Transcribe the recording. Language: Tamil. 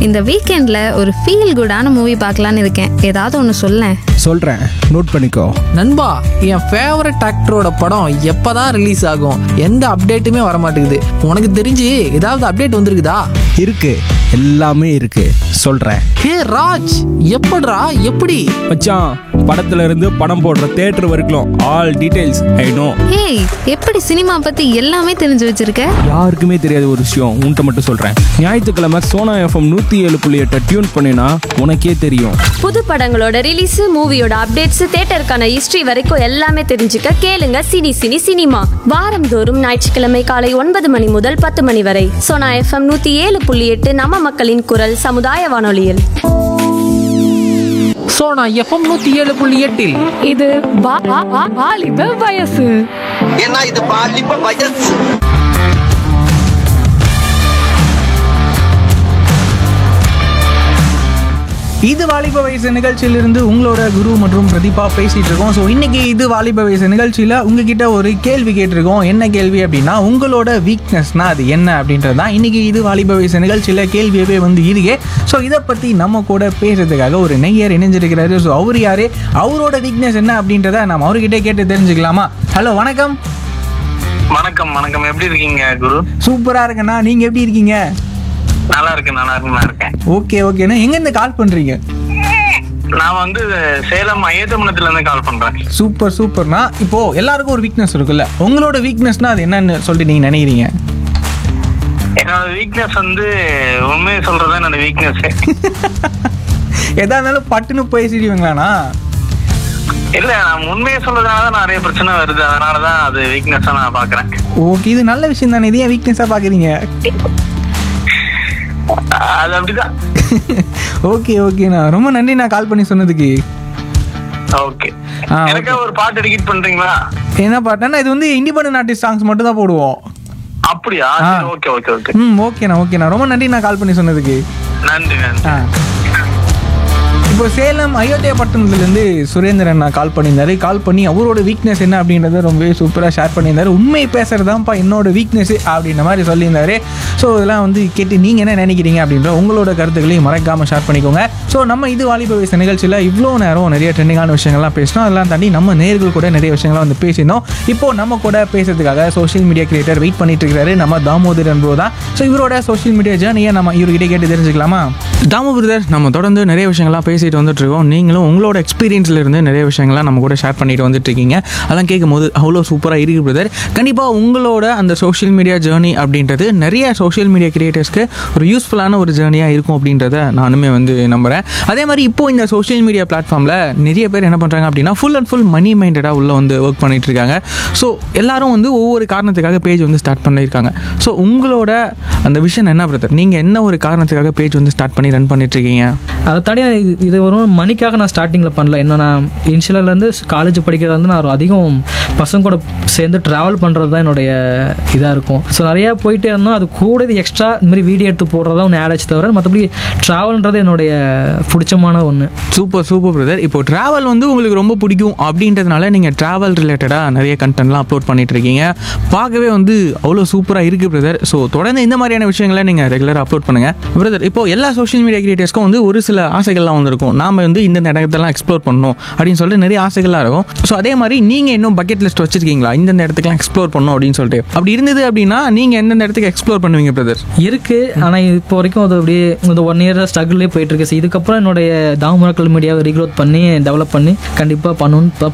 இந்த வீக்கெண்டில் ஒரு ஃபீல் குடான மூவி பார்க்கலான்னு இருக்கேன் ஏதாவது ஒன்று சொல்லேன் சொல்கிறேன் நோட் பண்ணிக்கோ நண்பா என் ஃபேவரட் ஆக்டரோட படம் எப்பதான் ரிலீஸ் ஆகும் எந்த அப்டேட்டுமே வர மாட்டேங்குது உனக்கு தெரிஞ்சு ஏதாவது அப்டேட் வந்திருக்குதா இருக்கு எல்லாமே இருக்கு சொல்கிறேன் ஹே ராஜ் எப்படிடா எப்படி மச்சான் படத்துல இருந்து படம் போடுற தேட்டர் வரைக்கும் ஆல் டீடைல்ஸ் ஐ நோ ஏய் எப்படி சினிமா பற்றி எல்லாமே தெரிஞ்சு வச்சிருக்க யாருக்குமே தெரியாத ஒரு விஷயம் உன்கிட்ட மட்டும் சொல்கிறேன் ஞாயிற்றுக்கிழமை சோனா எஃப்எம் நூற்றி ஏழு புள்ளி எட்டை டியூன் பண்ணினா உனக்கே தெரியும் புது படங்களோட ரிலீஸ் மூவியோட அப்டேட்ஸ் தேட்டருக்கான ஹிஸ்டரி வரைக்கும் எல்லாமே தெரிஞ்சுக்க கேளுங்க சினி சினி சினிமா வாரந்தோறும் ஞாயிற்றுக்கிழமை காலை ஒன்பது மணி முதல் பத்து மணி வரை சோனா எஃப்எம் நூத்தி ஏழு புள்ளி எட்டு நம்ம மக்களின் குரல் சமுதாய வானொலியில் ஸோ நான் எஃப்எம் நூற்றி ஏழு புள்ளி எட்டில் இது வா- வா- வா- வாலிப வயசு ஏன்னா இது பாலிப்ப வயசு இது வாலிப வயசு நிகழ்ச்சியிலிருந்து உங்களோட குரு மற்றும் பிரதீபா பேசிட்டு இருக்கோம் ஸோ இன்னைக்கு இது வாலிப வயசு நிகழ்ச்சியில் உங்ககிட்ட ஒரு கேள்வி கேட்டிருக்கோம் என்ன கேள்வி அப்படின்னா உங்களோட வீக்னஸ்னா அது என்ன அப்படின்றது தான் இன்னைக்கு இது வாலிப வயசு நிகழ்ச்சியில் கேள்வியவே வந்து இருக்கே ஸோ இதை பற்றி நம்ம கூட பேசுறதுக்காக ஒரு நெய்யர் இணைஞ்சிருக்கிறாரு ஸோ அவர் யாரு அவரோட வீக்னஸ் என்ன அப்படின்றத நம்ம அவர்கிட்ட கேட்டு தெரிஞ்சுக்கலாமா ஹலோ வணக்கம் வணக்கம் வணக்கம் எப்படி இருக்கீங்க குரு சூப்பராக இருக்கண்ணா நீங்கள் எப்படி இருக்கீங்க நல்லா இருக்கேன் நல்லா இருக்கேன் நல்லா இருக்கேன் ஓகே ஓகேண்ணா எங்கேருந்து கால் பண்ணுறீங்க நான் வந்து சேலம் ஐயத்தமனத்துல இருந்து கால் பண்றேன் சூப்பர் சூப்பர்னா இப்போ எல்லாருக்கும் ஒரு வீக்னஸ் இருக்குல்ல உங்களோட வீக்னஸ்னா அது என்னன்னு சொல்லிட்டு நீங்க நினைக்கிறீங்க என்னோட வீக்னஸ் வந்து உண்மையை சொல்றதா என்னோட வீக்னஸ் எதா இருந்தாலும் பட்டுன்னு பேசிடுவீங்களாண்ணா இல்ல நான் உண்மையை சொல்றதுனால தான் நிறைய பிரச்சனை வருது அதனாலதான் அது வீக்னஸா நான் பாக்குறேன் ஓகே இது நல்ல விஷயம் தானே இதையே வீக்னஸா பாக்குறீங்க அது அப்படிதான் ஓகே ஓகேண்ணா ரொம்ப நன்றி நான் கால் பண்ணி சொன்னதுக்கு ஓகே ஆ, okay. எனக்கு ஒரு பாட்டு டெடிகேட் பண்றீங்களா என்ன பாட்டேன்னா இது வந்து இண்டிபெண்டன்ட் ஆர்டிஸ்ட் சாங்ஸ் மட்டும் தான் போடுவோம் அப்படியா ஆ. ஓகே ஓகே ஓகே ம் ஓகேண்ணா ஓகேண்ணா ரொம்ப நன்றி நான் கால் பண்ணி சொன்னதுக்கு நன்றி நன்றி ஆ இப்போ சேலம் அயோத்தியா பட்டணத்துலேருந்து சுரேந்திரன் நான் கால் பண்ணியிருந்தாரு கால் பண்ணி அவரோட வீக்னஸ் என்ன அப்படின்றத ரொம்பவே சூப்பராக ஷேர் பண்ணியிருந்தாரு உண்மை பேசுறதுதான்ப்பா என்னோட வீக்னஸ் அப்படின்ற மாதிரி சொல்லியிருந்தாரு ஸோ இதெல்லாம் வந்து கேட்டு நீங்கள் என்ன நினைக்கிறீங்க அப்படின்ற உங்களோட கருத்துக்களையும் மறக்காமல் ஷேர் பண்ணிக்கோங்க ஸோ நம்ம இது வாலிப வயசு நிகழ்ச்சியில் இவ்வளோ நேரம் நிறைய ட்ரெண்டிங்கான விஷயங்கள்லாம் பேசினோம் அதெல்லாம் தாண்டி நம்ம நேர்கள் கூட நிறைய விஷயங்கள்லாம் வந்து பேசினோம் இப்போ நம்ம கூட பேசுறதுக்காக சோஷியல் மீடியா கிரியேட்டர் வெயிட் பண்ணிட்டு இருக்காரு நம்ம தாமோதரன் ப்ரோ தான் ஸோ இவரோட சோஷியல் மீடியா ஜேர்னியை நம்ம இவர்கிட்ட கேட்டு தெரிஞ்சுக்கலாமா தாமோ பிரதர் நம்ம தொடர்ந்து நிறைய விஷயங்கள்லாம் பேசிட்டு வந்துட்டு இருக்கோம் நீங்களும் உங்களோட எக்ஸ்பீரியன்ஸ்ல இருந்து நிறைய விஷயங்கள்லாம் நம்ம கூட ஷேர் பண்ணிட்டு வந்துட்டு இருக்கீங்க அதெல்லாம் கேட்கும் போது அவ்வளோ சூப்பராக இருக்கு பிரதர் கண்டிப்பாக உங்களோட அந்த சோஷியல் மீடியா ஜேர்னி அப்படின்றது நிறைய சோஷியல் மீடியா கிரியேட்டர்ஸ்க்கு ஒரு யூஸ்ஃபுல்லான ஒரு ஜேர்னியாக இருக்கும் அப்படின்றத நானுமே வந்து நம்புகிறேன் அதே மாதிரி இப்போ இந்த சோஷியல் மீடியா பிளாட்ஃபார்மில் நிறைய பேர் என்ன பண்ணுறாங்க அப்படின்னா ஃபுல் அண்ட் ஃபுல் மணி மைண்டடாக உள்ள வந்து ஒர்க் பண்ணிட்டு இருக்காங்க ஸோ எல்லாரும் வந்து ஒவ்வொரு காரணத்துக்காக பேஜ் வந்து ஸ்டார்ட் பண்ணியிருக்காங்க ஸோ உங்களோட அந்த விஷயம் என்ன பிரதர் நீங்கள் என்ன ஒரு காரணத்துக்காக பேஜ் வந்து ஸ்டார்ட் பண்ணி ரன் பண்ணிட்டு இருக்கீங்க அதை தாண்டி இது- இது வரும் மணிக்காக நான் ஸ்டார்டிங்கில் பண்ணல என்னன்னா இனிஷியலேருந்து காலேஜ் படிக்கிறது வந்து நான் ஒரு அதிகம் பசங்க கூட சேர்ந்து ட்ராவல் பண்ணுறது தான் என்னுடைய இதாக இருக்கும் ஸோ நிறையா போயிட்டே இருந்தோம் அது கூட இது எக்ஸ்ட்ரா இந்த மாதிரி வீடியோ எடுத்து போடுறதா ஒன்று ஆட் ஆச்சு தவிர மற்றபடி ட்ராவல்ன்றது என்னுடைய பிடிச்சமான ஒன்று சூப்பர் சூப்பர் பிரதர் இப்போ ட்ராவல் வந்து உங்களுக்கு ரொம்ப பிடிக்கும் அப்படின்றதுனால நீங்கள் ட்ராவல் ரிலேட்டடாக நிறைய கண்டென்ட்லாம் அப்லோட் பண்ணிட்டு இருக்கீங்க பார்க்கவே வந்து அவ்வளோ சூப்பராக இருக்குது பிரதர் ஸோ தொடர்ந்து இந்த மாதிரியான விஷயங்களை நீங்கள் ரெகுலராக அப்லோட் பண்ணுங்கள் பிரதர் இப்போ எல்லா சோஷியல் மீடியா கிரியேட்டர்ஸ்க்கும் வந்து ஒரு சில ஆசைகள்லாம் வந்திருக்கும் நாம வந்து இந்த இடத்தெல்லாம் எக்ஸ்ப்ளோர் பண்ணணும் அப்படின்னு சொல்லிட்டு நிறைய ஆசைகள்லாம் இருக்கும் ஸோ அதே மாதிரி நீங்கள் இன்னும் பக்கெட் லிஸ்ட் வச்சிருக்கீங்களா இந்தந்த இடத்துக்குலாம் எக்ஸ்ப்ளோர் பண்ணணும் அப்படின்னு சொல்லிட்டு அப்படி இருந்தது அப்படின்னா நீங்கள் எந்தெந்த இடத்துக்கு எக்ஸ்ப்ளோர் பண்ணுவீங்க பிரதர் இருக்கு ஆனால் இப்போ வரைக்கும் அது அப்படியே இந்த ஒன் இயர் ஸ்ட்ரகிள்லேயே போயிட்டு இருக்கு So இதுக்கப்புறம் என்னுடைய தாமரக்கல் மீடியாவை ரீக்ரோத் பண்ணி டெவலப் பண்ணி கண்டிப்பாக பண்ணணும்னு